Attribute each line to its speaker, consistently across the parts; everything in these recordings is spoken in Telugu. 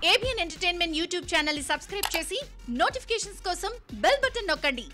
Speaker 1: ఏబిఎన్ ఎంటర్టైన్మెంట్ యూట్యూబ్ ఛానల్ ని సబ్స్క్రైబ్ చేసి నోటిఫికేషన్స్ కోసం బెల్ బటన్ నొక్కండి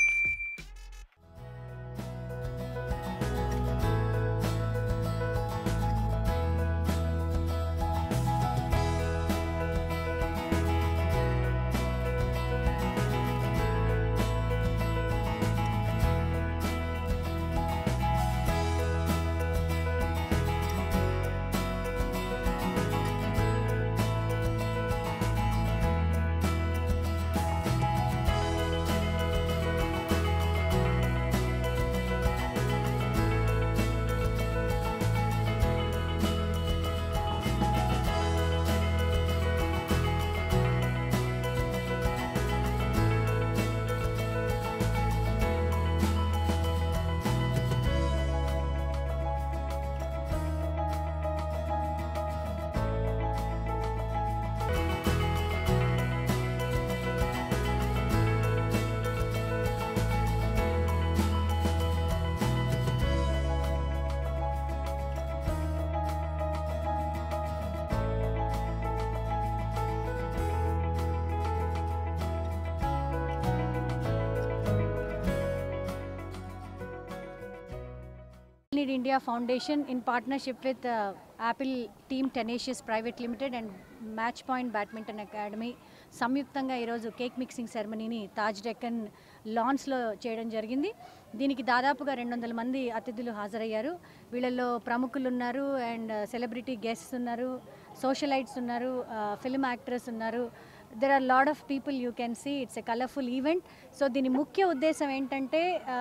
Speaker 2: Need India Foundation in partnership with uh, Apple Team Tenacious Private Limited and Match Point Badminton Academy సంయుక్తంగా ఈరోజు కేక్ మిక్సింగ్ సెరమనీని తాజ్ డెక్కన్ లాన్స్లో చేయడం జరిగింది దీనికి దాదాపుగా రెండు వందల మంది అతిథులు హాజరయ్యారు వీళ్ళల్లో ప్రముఖులు ఉన్నారు అండ్ సెలబ్రిటీ గెస్ట్స్ ఉన్నారు సోషలైట్స్ ఉన్నారు ఫిల్మ్ యాక్టర్స్ ఉన్నారు there are lot of people you can see it's a colourful event so దీని ముఖ్య ఉద్దేశం ఏంటంటే ఆ,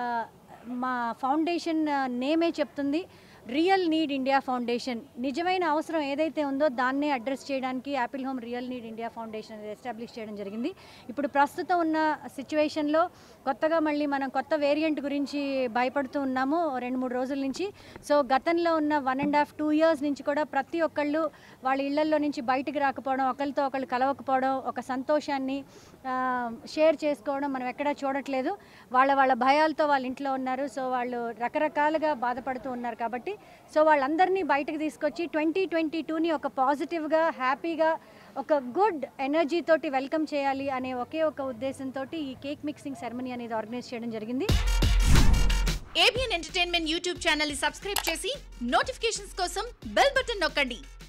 Speaker 2: మా ఫౌండేషన్ నేమే చెప్తుంది రియల్ నీడ్ ఇండియా ఫౌండేషన్ నిజమైన అవసరం ఏదైతే ఉందో దాన్నే అడ్రస్ చేయడానికి apple home real need India foundation అనేది ఎస్టాబ్లిష్ చేయడం జరిగింది ఇప్పుడు ప్రస్తుతం ఉన్న సిచ్యువేషన్లో కొత్తగా మళ్ళీ మనం కొత్త వేరియంట్ గురించి భయపడుతూ ఉన్నాము రెండు మూడు రోజుల నుంచి సో గతంలో ఉన్న one and half two years నుంచి కూడా ప్రతి ఒక్కళ్ళు వాళ్ళ ఇళ్లల్లో నుంచి బయటికి రాకపోవడం ఒకరితో ఒకళ్ళు కలవకపోవడం ఒక సంతోషాన్ని షేర్ చేసుకోవడం మనం ఎక్కడా చూడట్లేదు వాళ్ళ వాళ్ళ భయాలతో వాళ్ళ ఇంట్లో ఉన్నారు సో వాళ్ళు రకరకాలుగా బాధపడుతూ ఉన్నారు కాబట్టి సో వాళ్ళందరినీ బయటకు తీసుకొచ్చి ట్వంటీ ట్వంటీ టూని ఒక పాజిటివ్గా హ్యాపీగా ఒక గుడ్ ఎనర్జీ తోటి వెల్కమ్ చేయాలి అనే ఒకే ఒక ఉద్దేశంతో ఈ కేక్ మిక్సింగ్ సెరమనీ అనేది ఆర్గనైజ్ చేయడం జరిగింది
Speaker 1: ఏబిఎన్ ఎంటర్టైన్మెంట్ యూట్యూబ్ ఛానల్ ని సబ్స్క్రైబ్ చేసి నోటిఫికేషన్స్ కోసం బెల్ బటన్ నొక్కండి